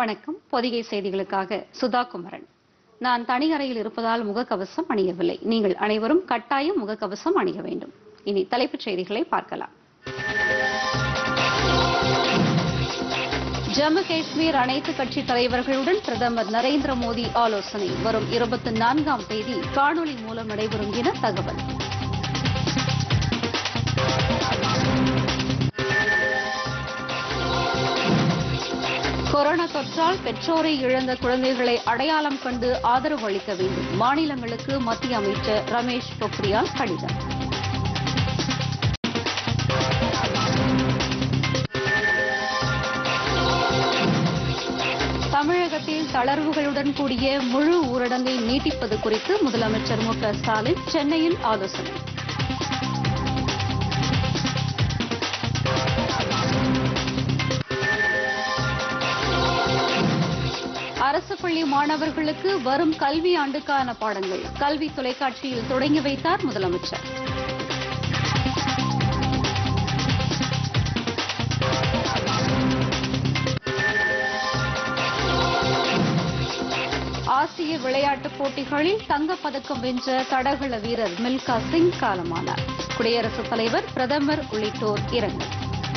வணக்கம் பொதிகை செய்திகளுக்காக சுதா குமரன் நான் தனி அறையில் இருப்பதால் முகக்கவசம் அணியவில்லை நீங்கள் அனைவரும் கட்டாயம் முகக்கவசம் அணிய வேண்டும் இனி தலைப்புச் செய்திகளை பார்க்கலாம் ஜம்மு காஷ்மீர் அனைத்து கட்சி தலைவர்களுடன் பிரதமர் நரேந்திர மோடி ஆலோசனை வரும் இருபத்தி நான்காம் தேதி காணொலி மூலம் நடைபெறும் என தகவல் கொரோனா தொற்றால் பெற்றோரை இழந்த குழந்தைகளை அடையாளம் கண்டு ஆதரவு அளிக்க வேண்டும் மாநிலங்களுக்கு மத்திய அமைச்சர் ரமேஷ் பொக்ரியால் கடிதம் தமிழகத்தில் தளர்வுகளுடன் கூடிய முழு ஊரடங்கை நீட்டிப்பது குறித்து முதலமைச்சர் மு க ஸ்டாலின் சென்னையில் ஆலோசனை அரசு பள்ளி மாணவர்களுக்கு வரும் கல்வி ஆண்டுக்கான பாடங்கள் கல்வி தொலைக்காட்சியில் தொடங்கி வைத்தார் முதலமைச்சர் ஆசிய விளையாட்டுப் போட்டிகளில் தங்கப்பதக்கம் வென்ற தடகள வீரர் மில்கா சிங் காலமானார் குடியரசுத் தலைவர் பிரதமர் உள்ளிட்டோர் இரங்கல்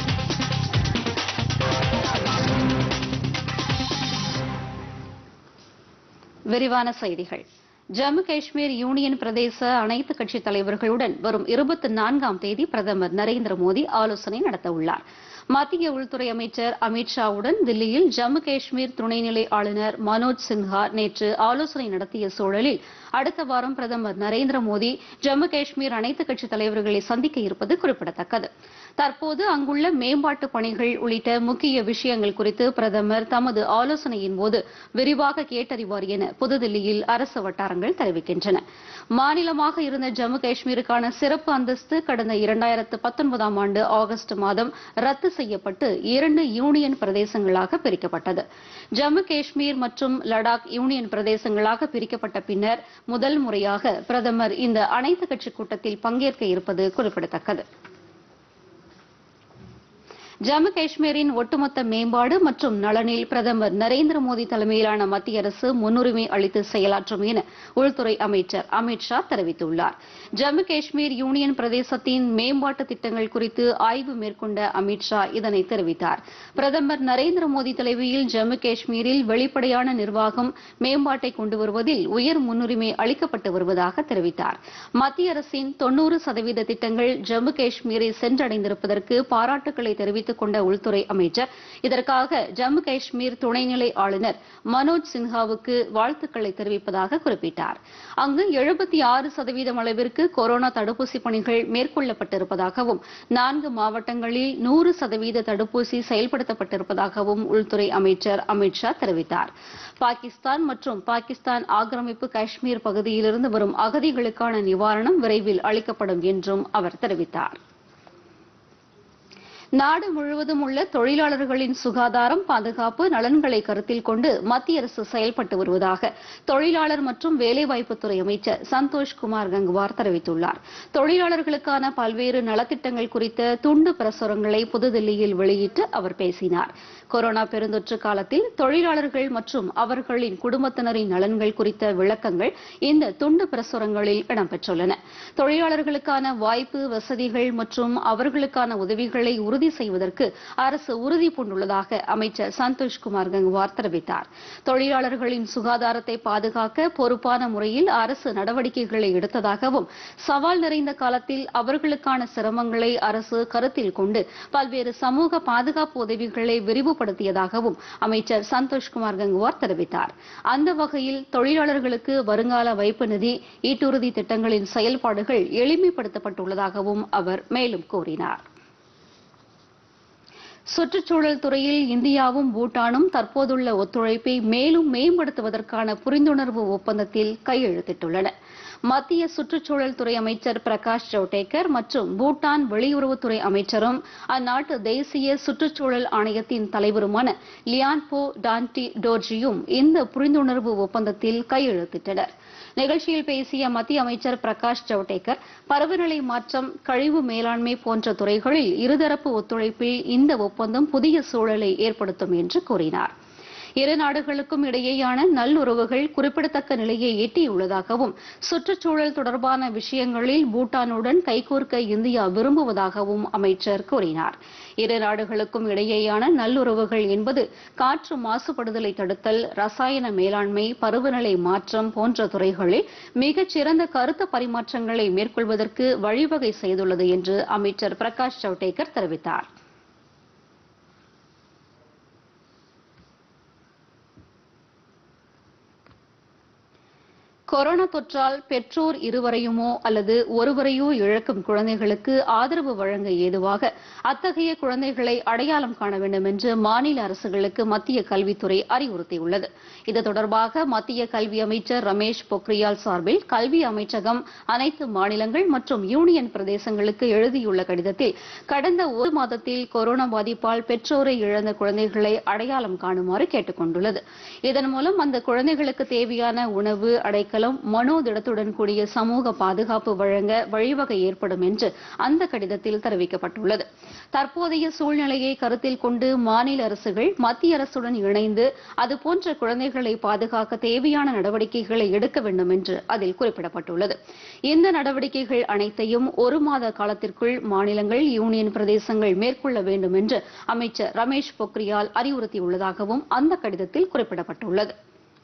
விரிவான செய்திகள் ஜம்மு காஷ்மீர் யூனியன் பிரதேச அனைத்து கட்சித் தலைவர்களுடன் வரும் இருபத்தி நான்காம் தேதி பிரதமர் நரேந்திர மோடி ஆலோசனை நடத்தவுள்ளார் மத்திய உள்துறை அமைச்சர் அமித் ஷாவுடன் தில்லியில் ஜம்மு காஷ்மீர் துணைநிலை ஆளுநர் மனோஜ் சின்ஹா நேற்று ஆலோசனை நடத்திய சூழலில் அடுத்த வாரம் பிரதமர் நரேந்திர மோடி ஜம்மு காஷ்மீர் அனைத்து கட்சித் தலைவர்களை சந்திக்க இருப்பது குறிப்பிடத்தக்கது தற்போது அங்குள்ள மேம்பாட்டு பணிகள் உள்ளிட்ட முக்கிய விஷயங்கள் குறித்து பிரதமர் தமது ஆலோசனையின் போது விரிவாக கேட்டறிவார் என புதுதில்லியில் அரசு வட்டாரங்கள் தெரிவிக்கின்றன மாநிலமாக இருந்த ஜம்மு காஷ்மீருக்கான சிறப்பு அந்தஸ்து கடந்த இரண்டாயிரத்து பத்தொன்பதாம் ஆண்டு ஆகஸ்ட் மாதம் ரத்து செய்யப்பட்டு இரண்டு யூனியன் பிரதேசங்களாக பிரிக்கப்பட்டது ஜம்மு காஷ்மீர் மற்றும் லடாக் யூனியன் பிரதேசங்களாக பிரிக்கப்பட்ட பின்னர் முதல் முறையாக பிரதமர் இந்த அனைத்து கட்சி கூட்டத்தில் பங்கேற்க இருப்பது குறிப்பிடத்தக்கது ஜம்மு காஷ்மீரின் ஒட்டுமொத்த மேம்பாடு மற்றும் நலனில் பிரதமர் நரேந்திர மோடி தலைமையிலான மத்திய அரசு முன்னுரிமை அளித்து செயலாற்றும் என உள்துறை அமைச்சர் அமித் ஷா தெரிவித்துள்ளார் ஜம்மு காஷ்மீர் யூனியன் பிரதேசத்தின் மேம்பாட்டு திட்டங்கள் குறித்து ஆய்வு மேற்கொண்ட அமித் ஷா இதனை தெரிவித்தார் பிரதமர் நரேந்திர மோடி தலைமையில் ஜம்மு காஷ்மீரில் வெளிப்படையான நிர்வாகம் மேம்பாட்டை கொண்டு வருவதில் உயர் முன்னுரிமை அளிக்கப்பட்டு வருவதாக தெரிவித்தார் மத்திய அரசின் தொன்னூறு சதவீத திட்டங்கள் ஜம்மு காஷ்மீரை சென்றடைந்திருப்பதற்கு பாராட்டுக்களை தெரிவித்துக் கொண்ட உள்துறை அமைச்சர் இதற்காக ஜம்மு காஷ்மீர் துணைநிலை ஆளுநர் மனோஜ் சின்ஹாவுக்கு வாழ்த்துக்களை தெரிவிப்பதாக குறிப்பிட்டார் அங்கு எழுபத்தி ஆறு சதவீதம் அளவிற்கு கொரோனா தடுப்பூசி பணிகள் மேற்கொள்ளப்பட்டிருப்பதாகவும் நான்கு மாவட்டங்களில் நூறு சதவீத தடுப்பூசி செயல்படுத்தப்பட்டிருப்பதாகவும் உள்துறை அமைச்சர் அமித் ஷா தெரிவித்தார் பாகிஸ்தான் மற்றும் பாகிஸ்தான் ஆக்கிரமிப்பு காஷ்மீர் பகுதியிலிருந்து வரும் அகதிகளுக்கான நிவாரணம் விரைவில் அளிக்கப்படும் என்றும் அவர் தெரிவித்தார் நாடு முழுவதும் உள்ள தொழிலாளர்களின் சுகாதாரம் பாதுகாப்பு நலன்களை கருத்தில் கொண்டு மத்திய அரசு செயல்பட்டு வருவதாக தொழிலாளர் மற்றும் வேலைவாய்ப்புத்துறை அமைச்சர் சந்தோஷ் குமார் கங்குவார் தெரிவித்துள்ளார் தொழிலாளர்களுக்கான பல்வேறு நலத்திட்டங்கள் குறித்த துண்டு பிரசுரங்களை புதுதில்லியில் வெளியிட்டு அவர் பேசினார் கொரோனா பெருந்தொற்று காலத்தில் தொழிலாளர்கள் மற்றும் அவர்களின் குடும்பத்தினரின் நலன்கள் குறித்த விளக்கங்கள் இந்த துண்டு பிரசுரங்களில் இடம்பெற்றுள்ளன தொழிலாளர்களுக்கான வாய்ப்பு வசதிகள் மற்றும் அவர்களுக்கான உதவிகளை உறுதி செய்வதற்கு அரசு உறுதி பூண்டுள்ளதாக அமைச்சர் சந்தோஷ்குமார் கங்குவார் தெரிவித்தார் தொழிலாளர்களின் சுகாதாரத்தை பாதுகாக்க பொறுப்பான முறையில் அரசு நடவடிக்கைகளை எடுத்ததாகவும் சவால் நிறைந்த காலத்தில் அவர்களுக்கான சிரமங்களை அரசு கருத்தில் கொண்டு பல்வேறு சமூக பாதுகாப்பு உதவிகளை விரிவுபடுத்தியதாகவும் அமைச்சர் சந்தோஷ்குமார் கங்குவார் தெரிவித்தார் அந்த வகையில் தொழிலாளர்களுக்கு வருங்கால வைப்பு நிதி ஈட்டுறுதி திட்டங்களின் செயல்பாடுகள் எளிமைப்படுத்தப்பட்டுள்ளதாகவும் அவர் மேலும் கூறினார் சுற்றுச்சூழல் துறையில் இந்தியாவும் பூட்டானும் தற்போதுள்ள ஒத்துழைப்பை மேலும் மேம்படுத்துவதற்கான புரிந்துணர்வு ஒப்பந்தத்தில் கையெழுத்திட்டுள்ளன மத்திய சுற்றுச்சூழல் துறை அமைச்சர் பிரகாஷ் ஜவடேகர் மற்றும் பூட்டான் வெளியுறவுத்துறை அமைச்சரும் அந்நாட்டு தேசிய சுற்றுச்சூழல் ஆணையத்தின் தலைவருமான லியான்போ டான்டி டோர்ஜியும் இந்த புரிந்துணர்வு ஒப்பந்தத்தில் கையெழுத்திட்டனர் நிகழ்ச்சியில் பேசிய மத்திய அமைச்சர் பிரகாஷ் ஜவடேகர் பருவநிலை மாற்றம் கழிவு மேலாண்மை போன்ற துறைகளில் இருதரப்பு ஒத்துழைப்பில் இந்த ஒப்பந்தம் புதிய சூழலை ஏற்படுத்தும் என்று கூறினார் இரு நாடுகளுக்கும் இடையேயான நல்லுறவுகள் குறிப்பிடத்தக்க நிலையை எட்டியுள்ளதாகவும் சுற்றுச்சூழல் தொடர்பான விஷயங்களில் பூட்டானுடன் கைகோர்க்க இந்தியா விரும்புவதாகவும் அமைச்சர் கூறினார் இரு நாடுகளுக்கும் இடையேயான நல்லுறவுகள் என்பது காற்று மாசுபடுதலை தடுத்தல் ரசாயன மேலாண்மை பருவநிலை மாற்றம் போன்ற துறைகளில் மிகச் சிறந்த கருத்து பரிமாற்றங்களை மேற்கொள்வதற்கு வழிவகை செய்துள்ளது என்று அமைச்சர் பிரகாஷ் ஜவடேகர் தெரிவித்தார் கொரோனா தொற்றால் பெற்றோர் இருவரையுமோ அல்லது ஒருவரையோ இழக்கும் குழந்தைகளுக்கு ஆதரவு வழங்க ஏதுவாக அத்தகைய குழந்தைகளை அடையாளம் காண வேண்டும் என்று மாநில அரசுகளுக்கு மத்திய கல்வித்துறை அறிவுறுத்தியுள்ளது இது தொடர்பாக மத்திய கல்வி அமைச்சர் ரமேஷ் பொக்ரியால் சார்பில் கல்வி அமைச்சகம் அனைத்து மாநிலங்கள் மற்றும் யூனியன் பிரதேசங்களுக்கு எழுதியுள்ள கடிதத்தில் கடந்த ஒரு மாதத்தில் கொரோனா பாதிப்பால் பெற்றோரை இழந்த குழந்தைகளை அடையாளம் காணுமாறு கேட்டுக் கொண்டுள்ளது இதன் மூலம் அந்த குழந்தைகளுக்கு தேவையான உணவு அடைக்கலம் மனோதிடத்துடன் கூடிய சமூக பாதுகாப்பு வழங்க வழிவகை ஏற்படும் என்று அந்த கடிதத்தில் தெரிவிக்கப்பட்டுள்ளது தற்போதைய சூழ்நிலையை கருத்தில் கொண்டு மாநில அரசுகள் மத்திய அரசுடன் இணைந்து அதுபோன்ற குழந்தைகளை பாதுகாக்க தேவையான நடவடிக்கைகளை எடுக்க வேண்டும் என்று அதில் குறிப்பிடப்பட்டுள்ளது இந்த நடவடிக்கைகள் அனைத்தையும் ஒரு மாத காலத்திற்குள் மாநிலங்கள் யூனியன் பிரதேசங்கள் மேற்கொள்ள வேண்டும் என்று அமைச்சர் ரமேஷ் பொக்ரியால் அறிவுறுத்தியுள்ளதாகவும் அந்த கடிதத்தில் குறிப்பிடப்பட்டுள்ளது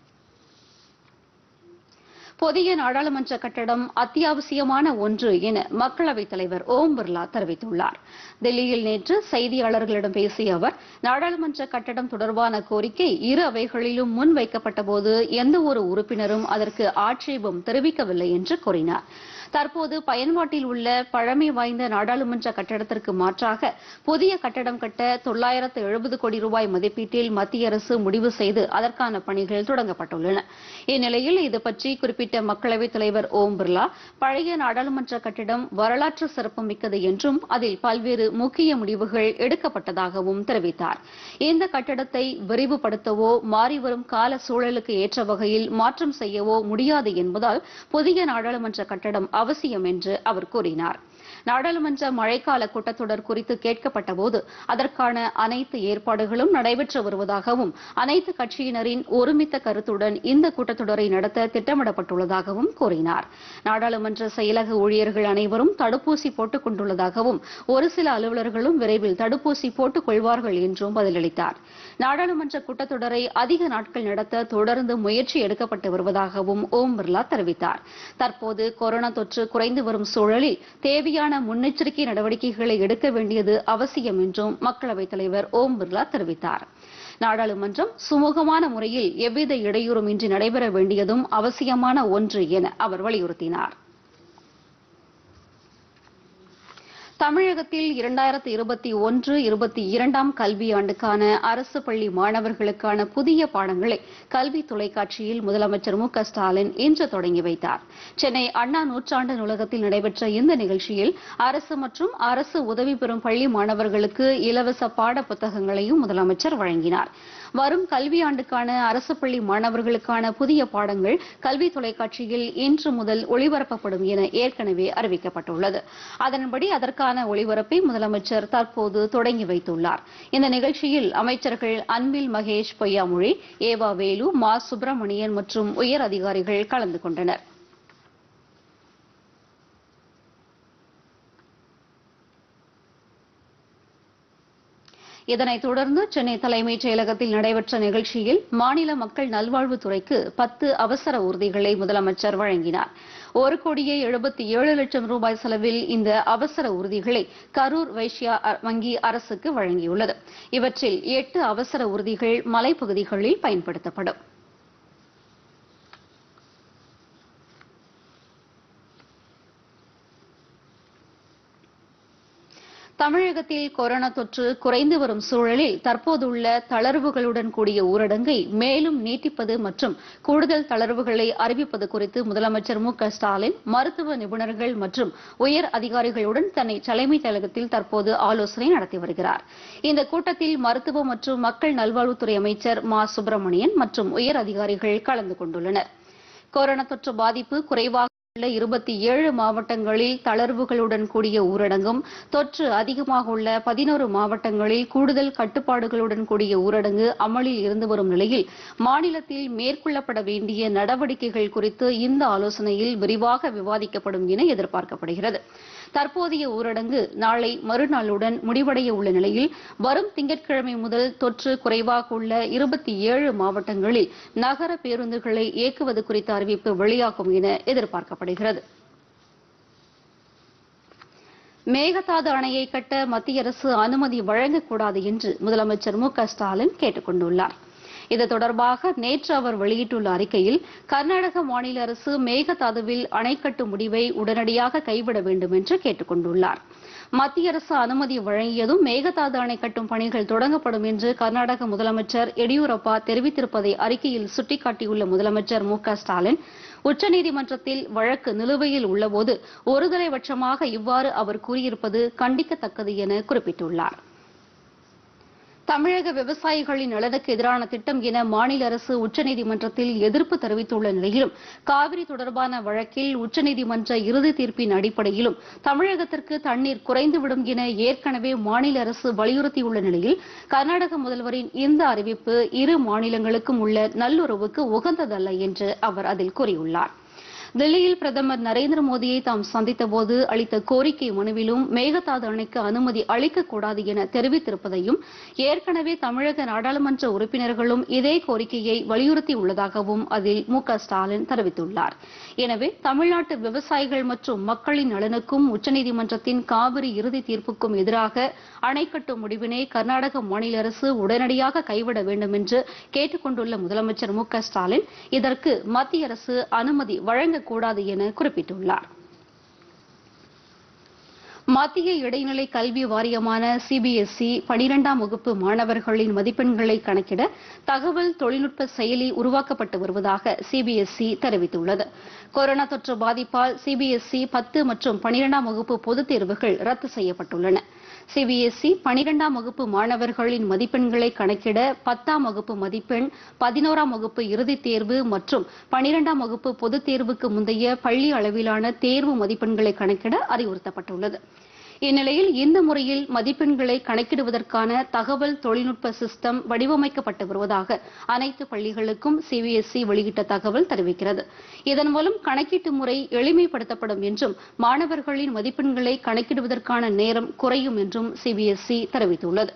புதிய நாடாளுமன்ற கட்டடம் அத்தியாவசியமான ஒன்று என மக்களவைத் தலைவர் ஓம் பிர்லா தெரிவித்துள்ளார் டெல்லியில் நேற்று செய்தியாளர்களிடம் பேசிய அவர் நாடாளுமன்ற கட்டடம் தொடர்பான கோரிக்கை இரு அவைகளிலும் முன்வைக்கப்பட்டபோது எந்த ஒரு உறுப்பினரும் அதற்கு ஆட்சேபம் தெரிவிக்கவில்லை என்று கூறினார் தற்போது பயன்பாட்டில் உள்ள பழமை வாய்ந்த நாடாளுமன்ற கட்டடத்திற்கு மாற்றாக புதிய கட்டடம் கட்ட தொள்ளாயிரத்து எழுபது கோடி ரூபாய் மதிப்பீட்டில் மத்திய அரசு முடிவு செய்து அதற்கான பணிகள் தொடங்கப்பட்டுள்ளன இந்நிலையில் இது பற்றி குறிப்பிட்ட மக்களவைத் தலைவர் ஓம் பிர்லா பழைய நாடாளுமன்ற கட்டிடம் வரலாற்று சிறப்புமிக்கது என்றும் அதில் பல்வேறு முக்கிய முடிவுகள் எடுக்கப்பட்டதாகவும் தெரிவித்தார் இந்த கட்டடத்தை விரிவுபடுத்தவோ மாறிவரும் கால சூழலுக்கு ஏற்ற வகையில் மாற்றம் செய்யவோ முடியாது என்பதால் புதிய நாடாளுமன்ற கட்டடம் அவசியம் என்று அவர் கூறினார் நாடாளுமன்ற மழைக்கால கூட்டத்தொடர் குறித்து கேட்கப்பட்டபோது அதற்கான அனைத்து ஏற்பாடுகளும் நடைபெற்று வருவதாகவும் அனைத்து கட்சியினரின் ஒருமித்த கருத்துடன் இந்த கூட்டத்தொடரை நடத்த திட்டமிடப்பட்டுள்ளதாகவும் கூறினார் நாடாளுமன்ற செயலக ஊழியர்கள் அனைவரும் தடுப்பூசி போட்டுக் கொண்டுள்ளதாகவும் ஒரு சில அலுவலர்களும் விரைவில் தடுப்பூசி போட்டுக் கொள்வார்கள் என்றும் பதிலளித்தார் நாடாளுமன்ற கூட்டத்தொடரை அதிக நாட்கள் நடத்த தொடர்ந்து முயற்சி எடுக்கப்பட்டு வருவதாகவும் ஓம் பிர்லா தெரிவித்தார் தற்போது கொரோனா தொற்று குறைந்து வரும் சூழலில் தேவையான முன்னெச்சரிக்கை நடவடிக்கைகளை எடுக்க வேண்டியது அவசியம் என்றும் மக்களவைத் தலைவர் ஓம் பிர்லா தெரிவித்தார் நாடாளுமன்றம் சுமூகமான முறையில் எவ்வித இடையூறுமின்றி நடைபெற வேண்டியதும் அவசியமான ஒன்று என அவர் வலியுறுத்தினார் தமிழகத்தில் இரண்டாயிரத்தி இருபத்தி ஒன்று இருபத்தி இரண்டாம் கல்வியாண்டுக்கான அரசு பள்ளி மாணவர்களுக்கான புதிய பாடங்களை கல்வி தொலைக்காட்சியில் முதலமைச்சர் மு க ஸ்டாலின் இன்று தொடங்கி வைத்தார் சென்னை அண்ணா நூற்றாண்டு நூலகத்தில் நடைபெற்ற இந்த நிகழ்ச்சியில் அரசு மற்றும் அரசு உதவி பெறும் பள்ளி மாணவர்களுக்கு இலவச பாட புத்தகங்களையும் முதலமைச்சர் வழங்கினார் வரும் கல்வியாண்டுக்கான அரசு பள்ளி மாணவர்களுக்கான புதிய பாடங்கள் கல்வி தொலைக்காட்சியில் இன்று முதல் ஒளிபரப்பப்படும் என ஏற்கனவே அறிவிக்கப்பட்டுள்ளது அதன்படி அதற்கான ஒளிபரப்பை முதலமைச்சர் தற்போது தொடங்கி வைத்துள்ளார் இந்த நிகழ்ச்சியில் அமைச்சர்கள் அன்பில் மகேஷ் பொய்யாமொழி ஏவா வேலு மா சுப்பிரமணியன் மற்றும் உயர் அதிகாரிகள் கலந்து கொண்டனர் இதனைத் தொடர்ந்து சென்னை தலைமைச் செயலகத்தில் நடைபெற்ற நிகழ்ச்சியில் மாநில மக்கள் நல்வாழ்வுத்துறைக்கு பத்து அவசர ஊர்திகளை முதலமைச்சர் வழங்கினார் ஒரு கோடியே எழுபத்தி ஏழு லட்சம் ரூபாய் செலவில் இந்த அவசர ஊர்திகளை கரூர் வைஷ்யா அ- வங்கி அரசுக்கு வழங்கியுள்ளது இவற்றில் எட்டு அவசர ஊர்திகள் மலைப்பகுதிகளில் பயன்படுத்தப்படும் தமிழகத்தில் கொரோனா தொற்று குறைந்து வரும் சூழலில் தற்போதுள்ள தளர்வுகளுடன் கூடிய ஊரடங்கை மேலும் நீட்டிப்பது மற்றும் கூடுதல் தளர்வுகளை அறிவிப்பது குறித்து முதலமைச்சர் மு க ஸ்டாலின் மருத்துவ நிபுணர்கள் மற்றும் உயர் அதிகாரிகளுடன் தன்னை தலைமைச் செயலகத்தில் தற்போது ஆலோசனை நடத்தி வருகிறார் இந்த கூட்டத்தில் மருத்துவ மற்றும் மக்கள் நல்வாழ்வுத்துறை அமைச்சர் மா சுப்பிரமணியன் மற்றும் உயர் அதிகாரிகள் கலந்து கொண்டுள்ளனர் கொரோனா தொற்று பாதிப்பு குறைவாக உள்ள இருபத்தி ஏழு மாவட்டங்களில் தளர்வுகளுடன் கூடிய ஊரடங்கும் தொற்று அதிகமாக உள்ள பதினோரு மாவட்டங்களில் கூடுதல் கட்டுப்பாடுகளுடன் கூடிய ஊரடங்கு அமலில் இருந்து வரும் நிலையில் மாநிலத்தில் மேற்கொள்ளப்பட வேண்டிய நடவடிக்கைகள் குறித்து இந்த ஆலோசனையில் விரிவாக விவாதிக்கப்படும் என எதிர்பார்க்கப்படுகிறது தற்போதைய ஊரடங்கு நாளை மறுநாளுடன் முடிவடைய உள்ள நிலையில் வரும் திங்கட்கிழமை முதல் தொற்று குறைவாக உள்ள இருபத்தி ஏழு மாவட்டங்களில் நகர பேருந்துகளை இயக்குவது குறித்த அறிவிப்பு வெளியாகும் என எதிர்பார்க்கப்படுகிறது மேகதாது அணையை கட்ட மத்திய அரசு அனுமதி வழங்கக்கூடாது என்று முதலமைச்சர் மு க ஸ்டாலின் கேட்டுக் கொண்டுள்ளார் இது தொடர்பாக நேற்று அவர் வெளியிட்டுள்ள அறிக்கையில் கர்நாடக மாநில அரசு மேகதாதுவில் அணை கட்டும் முடிவை உடனடியாக கைவிட வேண்டும் என்று கேட்டுக் கொண்டுள்ளார் மத்திய அரசு அனுமதி வழங்கியதும் மேகதாது அணை கட்டும் பணிகள் தொடங்கப்படும் என்று கர்நாடக முதலமைச்சர் எடியூரப்பா தெரிவித்திருப்பதை அறிக்கையில் சுட்டிக்காட்டியுள்ள முதலமைச்சர் மு க ஸ்டாலின் உச்சநீதிமன்றத்தில் வழக்கு நிலுவையில் உள்ளபோது ஒருதலைபட்சமாக இவ்வாறு அவர் கூறியிருப்பது கண்டிக்கத்தக்கது என குறிப்பிட்டுள்ளார் தமிழக விவசாயிகளின் நலனுக்கு எதிரான திட்டம் என மாநில அரசு உச்சநீதிமன்றத்தில் எதிர்ப்பு தெரிவித்துள்ள நிலையிலும் காவிரி தொடர்பான வழக்கில் உச்சநீதிமன்ற இறுதி தீர்ப்பின் அடிப்படையிலும் தமிழகத்திற்கு தண்ணீர் குறைந்துவிடும் என ஏற்கனவே மாநில அரசு வலியுறுத்தியுள்ள நிலையில் கர்நாடக முதல்வரின் இந்த அறிவிப்பு இரு மாநிலங்களுக்கும் உள்ள நல்லுறவுக்கு உகந்ததல்ல என்று அவர் அதில் கூறியுள்ளார் தில்லியில் பிரதமர் நரேந்திர மோடியை தாம் சந்தித்தபோது அளித்த கோரிக்கை மனுவிலும் மேகதாது அணைக்கு அனுமதி அளிக்கக்கூடாது என தெரிவித்திருப்பதையும் ஏற்கனவே தமிழக நாடாளுமன்ற உறுப்பினர்களும் இதே கோரிக்கையை வலியுறுத்தியுள்ளதாகவும் அதில் மு க ஸ்டாலின் தெரிவித்துள்ளார் எனவே தமிழ்நாட்டு விவசாயிகள் மற்றும் மக்களின் நலனுக்கும் உச்சநீதிமன்றத்தின் காவிரி இறுதி தீர்ப்புக்கும் எதிராக அணை கட்டும் முடிவினை கர்நாடக மாநில அரசு உடனடியாக கைவிட வேண்டும் என்று கேட்டுக் கொண்டுள்ள முதலமைச்சர் மு க ஸ்டாலின் இதற்கு மத்திய அரசு அனுமதி வழங்கக்கூடாது என குறிப்பிட்டுள்ளார் மத்திய இடைநிலை கல்வி வாரியமான சிபிஎஸ்இ பனிரெண்டாம் வகுப்பு மாணவர்களின் மதிப்பெண்களை கணக்கிட தகவல் தொழில்நுட்ப செயலி உருவாக்கப்பட்டு வருவதாக சிபிஎஸ்இ தெரிவித்துள்ளது கொரோனா தொற்று பாதிப்பால் சிபிஎஸ்இ பத்து மற்றும் பனிரெண்டாம் வகுப்பு பொதுத் தேர்வுகள் ரத்து செய்யப்பட்டுள்ளன சிபிஎஸ்இ பனிரெண்டாம் வகுப்பு மாணவர்களின் மதிப்பெண்களை கணக்கிட பத்தாம் வகுப்பு மதிப்பெண் பதினோராம் வகுப்பு இறுதித் தேர்வு மற்றும் பனிரெண்டாம் வகுப்பு பொதுத் தேர்வுக்கு முந்தைய பள்ளி அளவிலான தேர்வு மதிப்பெண்களை கணக்கிட அறிவுறுத்தப்பட்டுள்ளது இந்நிலையில் இந்த முறையில் மதிப்பெண்களை கணக்கிடுவதற்கான தகவல் தொழில்நுட்ப சிஸ்டம் வடிவமைக்கப்பட்டு வருவதாக அனைத்து பள்ளிகளுக்கும் சிபிஎஸ்இ வெளியிட்ட தகவல் தெரிவிக்கிறது இதன் மூலம் கணக்கீட்டு முறை எளிமைப்படுத்தப்படும் என்றும் மாணவர்களின் மதிப்பெண்களை கணக்கிடுவதற்கான நேரம் குறையும் என்றும் சிபிஎஸ்இ தெரிவித்துள்ளது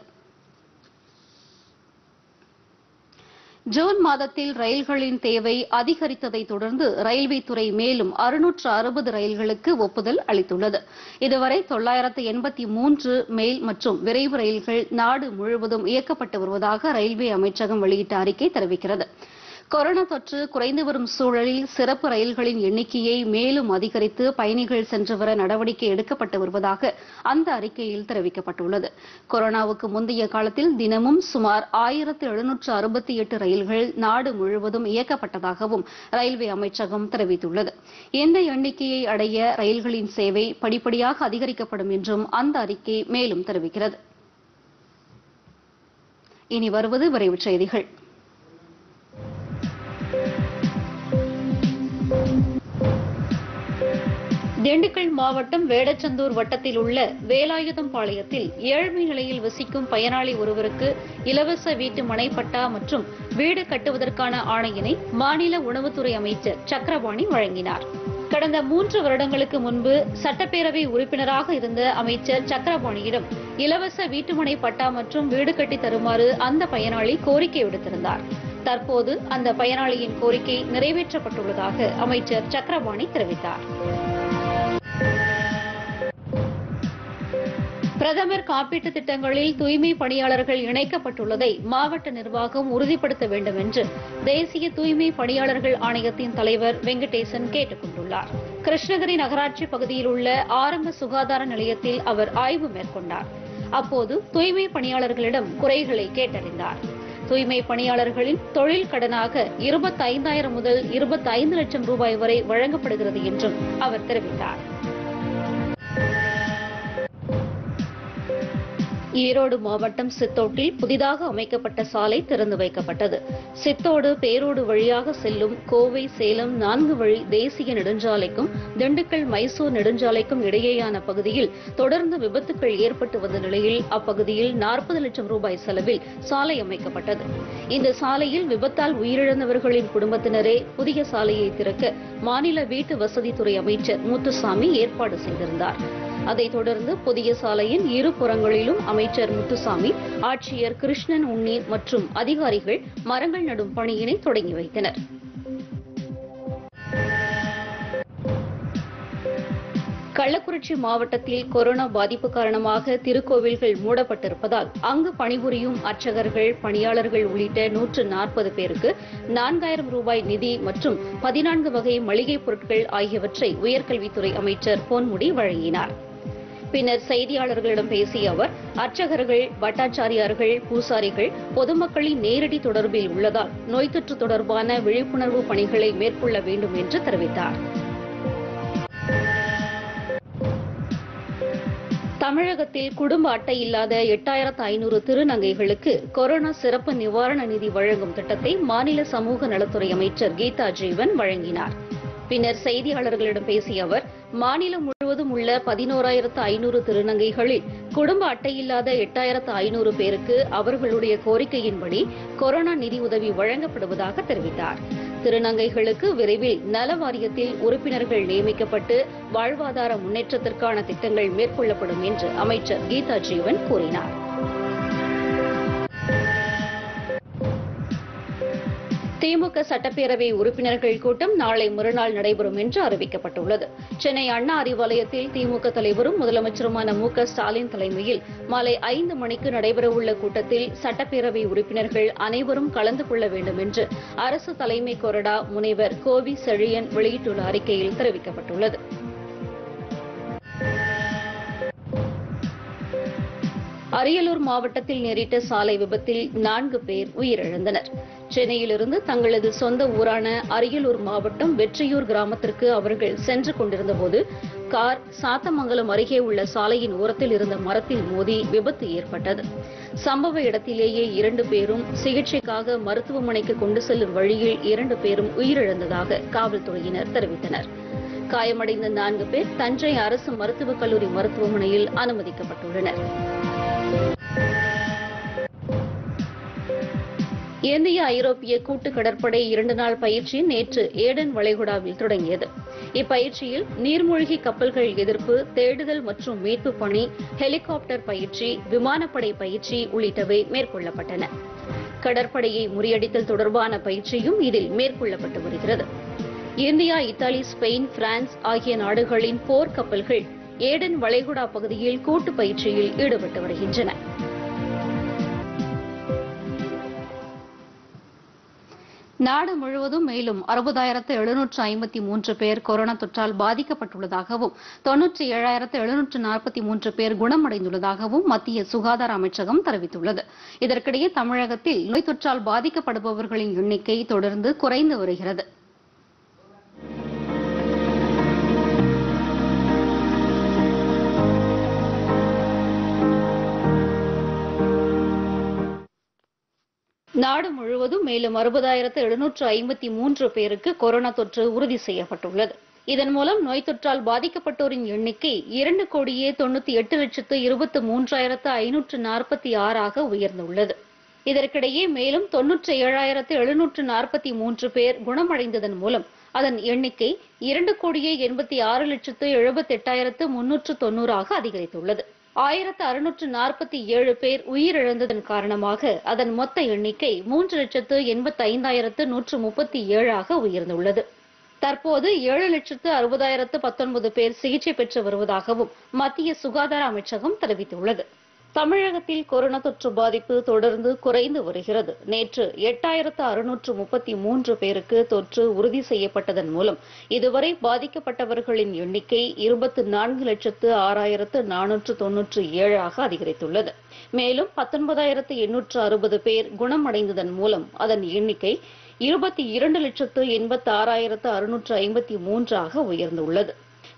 ஜூன் மாதத்தில் ரயில்களின் தேவை அதிகரித்ததை தொடர்ந்து ரயில்வே துறை மேலும் அறுநூற்று அறுபது ரயில்களுக்கு ஒப்புதல் அளித்துள்ளது இதுவரை தொள்ளாயிரத்து எண்பத்தி மூன்று மெயில் மற்றும் விரைவு ரயில்கள் நாடு முழுவதும் இயக்கப்பட்டு வருவதாக ரயில்வே அமைச்சகம் வெளியிட்ட அறிக்கை தெரிவிக்கிறது கொரோனா தொற்று குறைந்து வரும் சூழலில் சிறப்பு ரயில்களின் எண்ணிக்கையை மேலும் அதிகரித்து பயணிகள் சென்று வர நடவடிக்கை எடுக்கப்பட்டு வருவதாக அந்த அறிக்கையில் தெரிவிக்கப்பட்டுள்ளது கொரோனாவுக்கு முந்தைய காலத்தில் தினமும் சுமார் ஆயிரத்து எழுநூற்று அறுபத்தி எட்டு ரயில்கள் நாடு முழுவதும் இயக்கப்பட்டதாகவும் ரயில்வே அமைச்சகம் தெரிவித்துள்ளது இந்த எண்ணிக்கையை அடைய ரயில்களின் சேவை படிப்படியாக அதிகரிக்கப்படும் என்றும் அந்த அறிக்கை மேலும் தெரிவிக்கிறது இனி வருவது விரைவுச் செய்திகள் திண்டுக்கல் மாவட்டம் வேடச்சந்தூர் வட்டத்தில் உள்ள வேலாயுதம் பாளையத்தில் ஏழ்மை நிலையில் வசிக்கும் பயனாளி ஒருவருக்கு இலவச வீட்டு மனைப்பட்டா மற்றும் வீடு கட்டுவதற்கான ஆணையினை மாநில உணவுத்துறை அமைச்சர் சக்கரபாணி வழங்கினார் கடந்த மூன்று வருடங்களுக்கு முன்பு சட்டப்பேரவை உறுப்பினராக இருந்த அமைச்சர் சக்கரபாணியிடம் இலவச வீட்டுமனை பட்டா மற்றும் வீடு கட்டி தருமாறு அந்த பயனாளி கோரிக்கை விடுத்திருந்தார் தற்போது அந்த பயனாளியின் கோரிக்கை நிறைவேற்றப்பட்டுள்ளதாக அமைச்சர் சக்கரபாணி தெரிவித்தார் பிரதமர் காப்பீட்டு திட்டங்களில் தூய்மை பணியாளர்கள் இணைக்கப்பட்டுள்ளதை மாவட்ட நிர்வாகம் உறுதிப்படுத்த வேண்டும் என்று தேசிய தூய்மை பணியாளர்கள் ஆணையத்தின் தலைவர் வெங்கடேசன் கேட்டுக் கொண்டுள்ளார் கிருஷ்ணகிரி நகராட்சி பகுதியில் உள்ள ஆரம்ப சுகாதார நிலையத்தில் அவர் ஆய்வு மேற்கொண்டார் அப்போது தூய்மை பணியாளர்களிடம் குறைகளை கேட்டறிந்தார் தூய்மை பணியாளர்களின் தொழில் கடனாக இருபத்தைந்தாயிரம் முதல் இருபத்தைந்து லட்சம் ரூபாய் வரை வழங்கப்படுகிறது என்றும் அவர் தெரிவித்தார் ஈரோடு மாவட்டம் சித்தோட்டில் புதிதாக அமைக்கப்பட்ட சாலை திறந்து வைக்கப்பட்டது சித்தோடு பேரோடு வழியாக செல்லும் கோவை சேலம் நான்கு வழி தேசிய நெடுஞ்சாலைக்கும் திண்டுக்கல் மைசூர் நெடுஞ்சாலைக்கும் இடையேயான பகுதியில் தொடர்ந்து விபத்துக்கள் ஏற்பட்டு வந்த நிலையில் அப்பகுதியில் நாற்பது லட்சம் ரூபாய் செலவில் சாலை அமைக்கப்பட்டது இந்த சாலையில் விபத்தால் உயிரிழந்தவர்களின் குடும்பத்தினரே புதிய சாலையை திறக்க மாநில வீட்டு வசதித்துறை அமைச்சர் முத்துசாமி ஏற்பாடு செய்திருந்தார் அதைத் தொடர்ந்து புதிய சாலையின் இரு புறங்களிலும் அமைச்சர் முத்துசாமி ஆட்சியர் கிருஷ்ணன் உன்னி மற்றும் அதிகாரிகள் மரங்கள் நடும் பணியினை தொடங்கி வைத்தனர் கள்ளக்குறிச்சி மாவட்டத்தில் கொரோனா பாதிப்பு காரணமாக திருக்கோவில்கள் மூடப்பட்டிருப்பதால் அங்கு பணிபுரியும் அர்ச்சகர்கள் பணியாளர்கள் உள்ளிட்ட நூற்று நாற்பது பேருக்கு நான்காயிரம் ரூபாய் நிதி மற்றும் பதினான்கு வகை மளிகைப் பொருட்கள் ஆகியவற்றை உயர்கல்வித்துறை அமைச்சர் பொன்முடி வழங்கினார் பின்னர் செய்தியாளர்களிடம் பேசிய அவர் அர்ச்சகர்கள் பட்டாச்சாரியார்கள் பூசாரிகள் பொதுமக்களின் நேரடி தொடர்பில் உள்ளதால் நோய் தொற்று தொடர்பான விழிப்புணர்வு பணிகளை மேற்கொள்ள வேண்டும் என்று தெரிவித்தார் தமிழகத்தில் குடும்ப அட்டை இல்லாத எட்டாயிரத்து ஐநூறு திருநங்கைகளுக்கு கொரோனா சிறப்பு நிவாரண நிதி வழங்கும் திட்டத்தை மாநில சமூக நலத்துறை அமைச்சர் கீதா ஜீவன் வழங்கினார் பின்னர் செய்தியாளர்களிடம் பேசிய அவர் மாநிலம் முழுவதும் உள்ள பதினோராயிரத்து ஐநூறு திருநங்கைகளில் குடும்ப அட்டை இல்லாத எட்டாயிரத்து ஐநூறு பேருக்கு அவர்களுடைய கோரிக்கையின்படி கொரோனா நிதி உதவி வழங்கப்படுவதாக தெரிவித்தார் திருநங்கைகளுக்கு விரைவில் நல வாரியத்தில் உறுப்பினர்கள் நியமிக்கப்பட்டு வாழ்வாதார முன்னேற்றத்திற்கான திட்டங்கள் மேற்கொள்ளப்படும் என்று அமைச்சர் கீதா ஜீவன் கூறினார் திமுக சட்டப்பேரவை உறுப்பினர்கள் கூட்டம் நாளை மறுநாள் நடைபெறும் என்று அறிவிக்கப்பட்டுள்ளது சென்னை அண்ணா அறிவாலயத்தில் திமுக தலைவரும் முதலமைச்சருமான மு க ஸ்டாலின் தலைமையில் மாலை ஐந்து மணிக்கு நடைபெறவுள்ள கூட்டத்தில் சட்டப்பேரவை உறுப்பினர்கள் அனைவரும் கலந்து கொள்ள வேண்டும் என்று அரசு தலைமை கொறடா முனைவர் கோவி செழியன் வெளியிட்டுள்ள அறிக்கையில் தெரிவிக்கப்பட்டுள்ளது அரியலூர் மாவட்டத்தில் நேரிட்ட சாலை விபத்தில் நான்கு பேர் உயிரிழந்தனர் சென்னையிலிருந்து தங்களது சொந்த ஊரான அரியலூர் மாவட்டம் வெற்றியூர் கிராமத்திற்கு அவர்கள் சென்று கொண்டிருந்தபோது கார் சாத்தமங்கலம் அருகே உள்ள சாலையின் ஓரத்தில் இருந்த மரத்தில் மோதி விபத்து ஏற்பட்டது சம்பவ இடத்திலேயே இரண்டு பேரும் சிகிச்சைக்காக மருத்துவமனைக்கு கொண்டு செல்லும் வழியில் இரண்டு பேரும் உயிரிழந்ததாக காவல்துறையினர் தெரிவித்தனர் காயமடைந்த நான்கு பேர் தஞ்சை அரசு மருத்துவக் கல்லூரி மருத்துவமனையில் அனுமதிக்கப்பட்டுள்ளனர் இந்திய ஐரோப்பிய கூட்டு கடற்படை இரண்டு நாள் பயிற்சி நேற்று ஏடன் வளைகுடாவில் தொடங்கியது இப்பயிற்சியில் நீர்மூழ்கி கப்பல்கள் எதிர்ப்பு தேடுதல் மற்றும் மீட்பு பணி ஹெலிகாப்டர் பயிற்சி விமானப்படை பயிற்சி உள்ளிட்டவை மேற்கொள்ளப்பட்டன கடற்படையை முறியடித்தல் தொடர்பான பயிற்சியும் இதில் மேற்கொள்ளப்பட்டு வருகிறது இந்தியா இத்தாலி ஸ்பெயின் பிரான்ஸ் ஆகிய நாடுகளின் போர் கப்பல்கள் ஏடன் வளைகுடா பகுதியில் கூட்டு பயிற்சியில் ஈடுபட்டு வருகின்றன நாடு முழுவதும் மேலும் அறுபதாயிரத்து எழுநூற்று ஐம்பத்தி மூன்று பேர் கொரோனா தொற்றால் பாதிக்கப்பட்டுள்ளதாகவும் தொன்னூற்றி ஏழாயிரத்து எழுநூற்று நாற்பத்தி மூன்று பேர் குணமடைந்துள்ளதாகவும் மத்திய சுகாதார அமைச்சகம் தெரிவித்துள்ளது இதற்கிடையே தமிழகத்தில் நோய் தொற்றால் பாதிக்கப்படுபவர்களின் எண்ணிக்கை தொடர்ந்து குறைந்து வருகிறது நாடு முழுவதும் மேலும் அறுபதாயிரத்து எழுநூற்று ஐம்பத்தி மூன்று பேருக்கு கொரோனா தொற்று உறுதி செய்யப்பட்டுள்ளது இதன் மூலம் நோய் தொற்றால் பாதிக்கப்பட்டோரின் எண்ணிக்கை இரண்டு கோடியே தொண்ணூத்தி எட்டு லட்சத்து இருபத்து மூன்றாயிரத்து ஐநூற்று நாற்பத்தி ஆறாக உயர்ந்துள்ளது இதற்கிடையே மேலும் தொன்னூற்றி ஏழாயிரத்து எழுநூற்று நாற்பத்தி மூன்று பேர் குணமடைந்ததன் மூலம் அதன் எண்ணிக்கை இரண்டு கோடியே எண்பத்தி ஆறு லட்சத்து எழுபத்தி எட்டாயிரத்து முன்னூற்று தொன்னூறாக அதிகரித்துள்ளது ஆயிரத்து அறுநூற்று நாற்பத்தி ஏழு பேர் உயிரிழந்ததன் காரணமாக அதன் மொத்த எண்ணிக்கை மூன்று லட்சத்து எண்பத்தி ஐந்தாயிரத்து நூற்று முப்பத்தி ஏழாக உயர்ந்துள்ளது தற்போது ஏழு லட்சத்து அறுபதாயிரத்து பத்தொன்பது பேர் சிகிச்சை பெற்று வருவதாகவும் மத்திய சுகாதார அமைச்சகம் தெரிவித்துள்ளது தமிழகத்தில் கொரோனா தொற்று பாதிப்பு தொடர்ந்து குறைந்து வருகிறது நேற்று எட்டாயிரத்து அறுநூற்று முப்பத்தி மூன்று பேருக்கு தொற்று உறுதி செய்யப்பட்டதன் மூலம் இதுவரை பாதிக்கப்பட்டவர்களின் எண்ணிக்கை இருபத்து நான்கு லட்சத்து ஆறாயிரத்து நானூற்று தொன்னூற்று ஏழாக அதிகரித்துள்ளது மேலும் பத்தொன்பதாயிரத்து எண்ணூற்று அறுபது பேர் குணமடைந்ததன் மூலம் அதன் எண்ணிக்கை இருபத்தி இரண்டு லட்சத்து எண்பத்தி ஆறாயிரத்து அறுநூற்று ஐம்பத்தி மூன்றாக உயர்ந்துள்ளது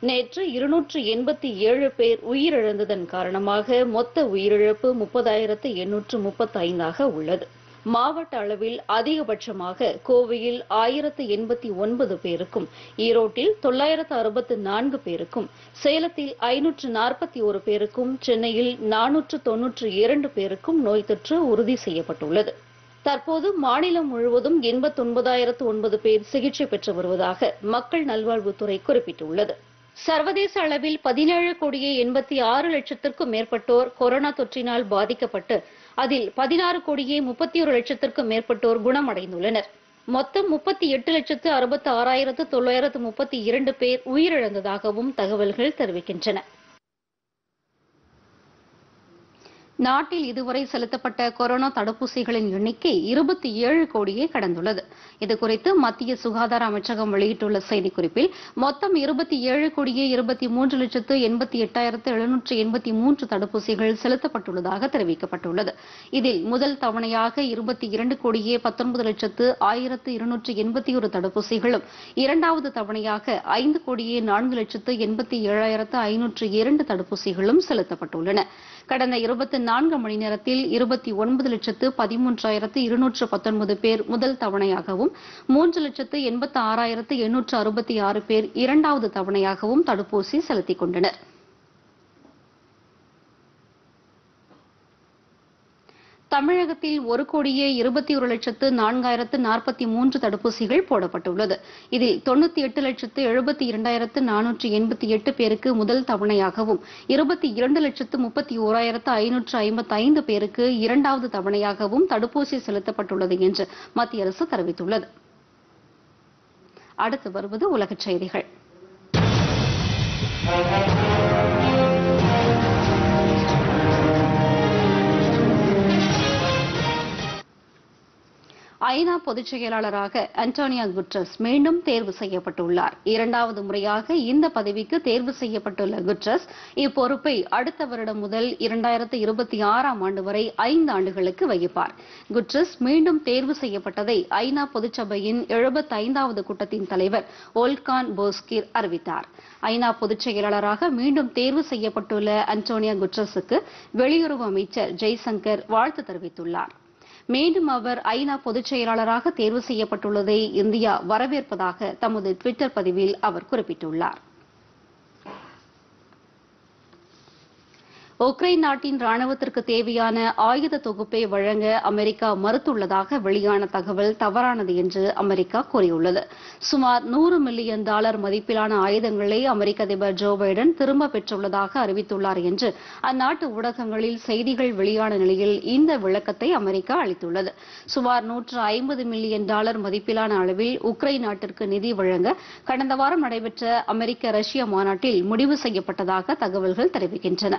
நேற்று இருநூற்று எண்பத்தி ஏழு பேர் உயிரிழந்ததன் காரணமாக மொத்த உயிரிழப்பு முப்பதாயிரத்து எண்ணூற்று முப்பத்தி ஐந்தாக உள்ளது மாவட்ட அளவில் அதிகபட்சமாக கோவையில் ஆயிரத்து எண்பத்தி ஒன்பது பேருக்கும் ஈரோட்டில் தொள்ளாயிரத்து அறுபத்து நான்கு பேருக்கும் சேலத்தில் ஐநூற்று நாற்பத்தி ஒரு பேருக்கும் சென்னையில் நானூற்று தொன்னூற்று இரண்டு பேருக்கும் நோய் தொற்று உறுதி செய்யப்பட்டுள்ளது தற்போது மாநிலம் முழுவதும் எண்பத்தொன்பதாயிரத்து ஒன்பது பேர் சிகிச்சை பெற்று வருவதாக மக்கள் நல்வாழ்வுத்துறை குறிப்பிட்டுள்ளது சர்வதேச அளவில் பதினேழு கோடியே எண்பத்தி ஆறு லட்சத்திற்கும் மேற்பட்டோர் கொரோனா தொற்றினால் பாதிக்கப்பட்டு அதில் பதினாறு கோடியே முப்பத்தி ஒரு லட்சத்திற்கும் மேற்பட்டோர் குணமடைந்துள்ளனர் மொத்தம் முப்பத்தி எட்டு லட்சத்து அறுபத்தி ஆறாயிரத்து தொள்ளாயிரத்து முப்பத்தி இரண்டு பேர் உயிரிழந்ததாகவும் தகவல்கள் தெரிவிக்கின்றன நாட்டில் இதுவரை செலுத்தப்பட்ட கொரோனா தடுப்பூசிகளின் எண்ணிக்கை இருபத்தி ஏழு கோடியே கடந்துள்ளது இதுகுறித்து மத்திய சுகாதார அமைச்சகம் வெளியிட்டுள்ள செய்திக்குறிப்பில் மொத்தம் இருபத்தி ஏழு கோடியே இருபத்தி மூன்று லட்சத்து எண்பத்தி எட்டாயிரத்து எழுநூற்று எண்பத்தி மூன்று தடுப்பூசிகள் செலுத்தப்பட்டுள்ளதாக தெரிவிக்கப்பட்டுள்ளது இதில் முதல் தவணையாக இருபத்தி இரண்டு கோடியே பத்தொன்பது லட்சத்து ஆயிரத்து இருநூற்று எண்பத்தி ஒரு தடுப்பூசிகளும் இரண்டாவது தவணையாக ஐந்து கோடியே நான்கு லட்சத்து எண்பத்தி ஏழாயிரத்து ஐநூற்று இரண்டு தடுப்பூசிகளும் செலுத்தப்பட்டுள்ளன கடந்த இருபத்தி நான்கு மணி நேரத்தில் இருபத்தி ஒன்பது லட்சத்து பதிமூன்றாயிரத்து இருநூற்று பத்தொன்பது பேர் முதல் தவணையாகவும் மூன்று லட்சத்து எண்பத்தி ஆறாயிரத்து எண்ணூற்று அறுபத்தி ஆறு பேர் இரண்டாவது தவணையாகவும் தடுப்பூசி செலுத்திக் கொண்டனர் தமிழகத்தில் ஒரு கோடியே இருபத்தி ஒரு லட்சத்து நான்காயிரத்து நாற்பத்தி மூன்று தடுப்பூசிகள் போடப்பட்டுள்ளது இதில் தொண்ணூத்தி எட்டு லட்சத்து எழுபத்தி இரண்டாயிரத்து நானூற்று எண்பத்தி எட்டு பேருக்கு முதல் தவணையாகவும் இருபத்தி இரண்டு லட்சத்து முப்பத்தி ஓராயிரத்து ஐநூற்று ஐம்பத்தி ஐந்து பேருக்கு இரண்டாவது தவணையாகவும் தடுப்பூசி செலுத்தப்பட்டுள்ளது என்று மத்திய அரசு தெரிவித்துள்ளது அடுத்து வருவது உலகச் செய்திகள் ஐநா பொதுச் செயலாளராக அன்டோனியா குட்ரஸ் மீண்டும் தேர்வு செய்யப்பட்டுள்ளார் இரண்டாவது முறையாக இந்த பதவிக்கு தேர்வு செய்யப்பட்டுள்ள குட்ரஸ் இப்பொறுப்பை அடுத்த வருடம் முதல் இரண்டாயிரத்து இருபத்தி ஆறாம் ஆண்டு வரை ஐந்து ஆண்டுகளுக்கு வகிப்பார் குட்ரஸ் மீண்டும் தேர்வு செய்யப்பட்டதை ஐநா பொதுச்சபையின் எழுபத்தைந்தாவது கூட்டத்தின் தலைவர் ஓல்கான் போஸ்கிர் அறிவித்தார் ஐநா பொதுச் செயலாளராக மீண்டும் தேர்வு செய்யப்பட்டுள்ள அன்டோனியா குட்ரஸுக்கு வெளியுறவு அமைச்சர் ஜெய்சங்கர் வாழ்த்து தெரிவித்துள்ளார் மீண்டும் அவர் ஐநா பொதுச் செயலாளராக தேர்வு செய்யப்பட்டுள்ளதை இந்தியா வரவேற்பதாக தமது டுவிட்டர் பதிவில் அவர் குறிப்பிட்டுள்ளார் உக்ரைன் நாட்டின் ராணுவத்திற்கு தேவையான ஆயுத தொகுப்பை வழங்க அமெரிக்கா மறுத்துள்ளதாக வெளியான தகவல் தவறானது என்று அமெரிக்கா கூறியுள்ளது சுமார் நூறு மில்லியன் டாலர் மதிப்பிலான ஆயுதங்களை அமெரிக்க அதிபர் ஜோ பைடன் திரும்ப பெற்றுள்ளதாக அறிவித்துள்ளார் என்று அந்நாட்டு ஊடகங்களில் செய்திகள் வெளியான நிலையில் இந்த விளக்கத்தை அமெரிக்கா அளித்துள்ளது சுமார் நூற்று ஐம்பது மில்லியன் டாலர் மதிப்பிலான அளவில் உக்ரைன் நாட்டிற்கு நிதி வழங்க கடந்த வாரம் நடைபெற்ற அமெரிக்க ரஷ்ய மாநாட்டில் முடிவு செய்யப்பட்டதாக தகவல்கள் தெரிவிக்கின்றன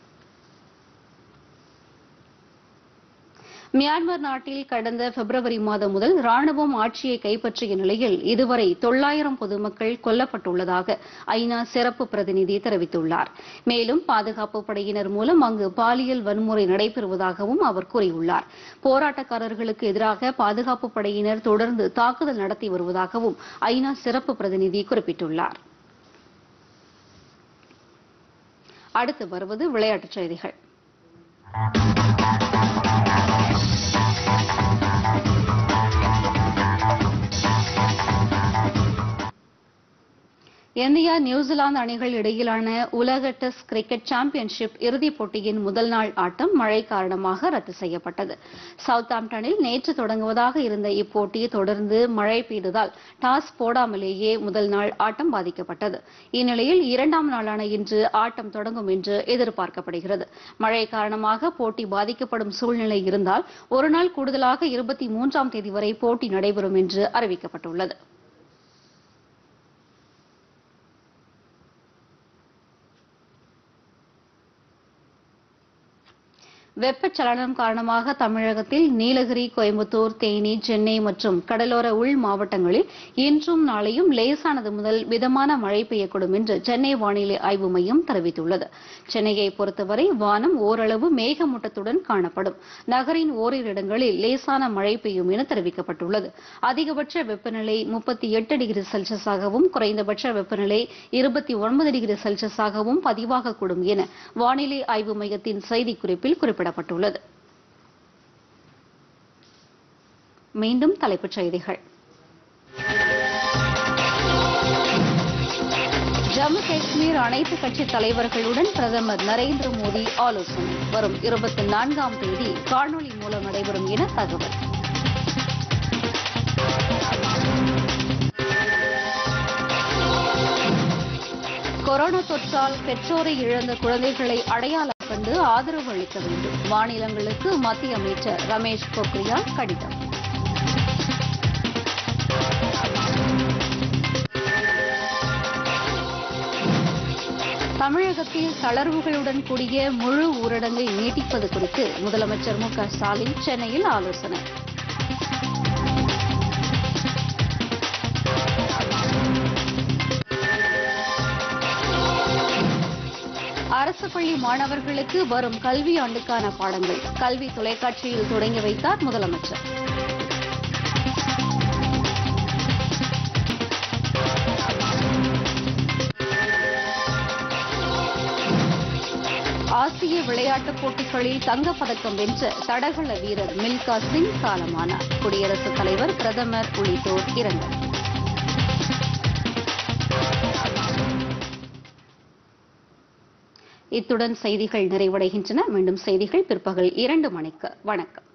மியான்மர் நாட்டில் கடந்த பிப்ரவரி மாதம் முதல் ராணுவம் ஆட்சியை கைப்பற்றிய நிலையில் இதுவரை தொள்ளாயிரம் பொதுமக்கள் கொல்லப்பட்டுள்ளதாக ஐநா சிறப்பு பிரதிநிதி தெரிவித்துள்ளார் மேலும் பாதுகாப்பு படையினர் மூலம் அங்கு பாலியல் வன்முறை நடைபெறுவதாகவும் அவர் கூறியுள்ளார் போராட்டக்காரர்களுக்கு எதிராக பாதுகாப்பு படையினர் தொடர்ந்து தாக்குதல் நடத்தி வருவதாகவும் ஐநா சிறப்பு பிரதிநிதி குறிப்பிட்டுள்ளார் அடுத்து வருவது விளையாட்டுச் செய்திகள் இந்தியா நியூசிலாந்து அணிகள் இடையிலான உலக டெஸ்ட் கிரிக்கெட் சாம்பியன்ஷிப் இறுதிப் போட்டியின் முதல் நாள் ஆட்டம் மழை காரணமாக ரத்து செய்யப்பட்டது சவுத்தாம்டனில் நேற்று தொடங்குவதாக இருந்த இப்போட்டி தொடர்ந்து மழை பெய்ததால் டாஸ் போடாமலேயே முதல் நாள் ஆட்டம் பாதிக்கப்பட்டது இந்நிலையில் இரண்டாம் நாளான இன்று ஆட்டம் தொடங்கும் என்று எதிர்பார்க்கப்படுகிறது மழை காரணமாக போட்டி பாதிக்கப்படும் சூழ்நிலை இருந்தால் ஒருநாள் கூடுதலாக இருபத்தி மூன்றாம் தேதி வரை போட்டி நடைபெறும் என்று அறிவிக்கப்பட்டுள்ளது வெப்பச்சலனம் காரணமாக தமிழகத்தில் நீலகிரி கோயம்புத்தூர் தேனி சென்னை மற்றும் கடலோர உள் மாவட்டங்களில் இன்றும் நாளையும் லேசானது முதல் மிதமான மழை பெய்யக்கூடும் என்று சென்னை வானிலை ஆய்வு மையம் தெரிவித்துள்ளது சென்னையை பொறுத்தவரை வானம் ஓரளவு மேகமூட்டத்துடன் காணப்படும் நகரின் ஓரிரு இடங்களில் லேசான மழை பெய்யும் என தெரிவிக்கப்பட்டுள்ளது அதிகபட்ச வெப்பநிலை முப்பத்தி எட்டு டிகிரி செல்சியஸாகவும் குறைந்தபட்ச வெப்பநிலை இருபத்தி ஒன்பது டிகிரி செல்சியஸாகவும் பதிவாகக்கூடும் என வானிலை ஆய்வு மையத்தின் செய்திக்குறிப்பில் குறிப்பிடப்பட்டுள்ளது மீண்டும் தலைப்புச் செய்திகள் ஜம்மு காஷ்மீர் அனைத்து கட்சி தலைவர்களுடன் பிரதமர் நரேந்திர மோடி ஆலோசனை வரும் இருபத்தி நான்காம் தேதி காணொலி மூலம் நடைபெறும் என தகவல் கொரோனா தொற்றால் பெற்றோரை இழந்த குழந்தைகளை அடையாளம் கண்டு ஆதரவு அளிக்க வேண்டும் மாநிலங்களுக்கு மத்திய அமைச்சர் ரமேஷ் பொக்ரியால் கடிதம் தமிழகத்தில் தளர்வுகளுடன் கூடிய முழு ஊரடங்கை நீட்டிப்பது குறித்து முதலமைச்சர் மு க ஸ்டாலின் சென்னையில் ஆலோசனை அரசு பள்ளி மாணவர்களுக்கு வரும் கல்வி ஆண்டுக்கான பாடங்கள் கல்வி தொலைக்காட்சியில் தொடங்கி வைத்தார் முதலமைச்சர் ஆசிய விளையாட்டுப் போட்டிகளில் தங்கப்பதக்கம் வென்ற தடகள வீரர் மில்கா சிங் காலமானார் குடியரசுத் தலைவர் பிரதமர் உள்ளிட்டோர் இரங்கல் இத்துடன் செய்திகள் நிறைவடைகின்றன மீண்டும் செய்திகள் பிற்பகல் இரண்டு மணிக்கு வணக்கம்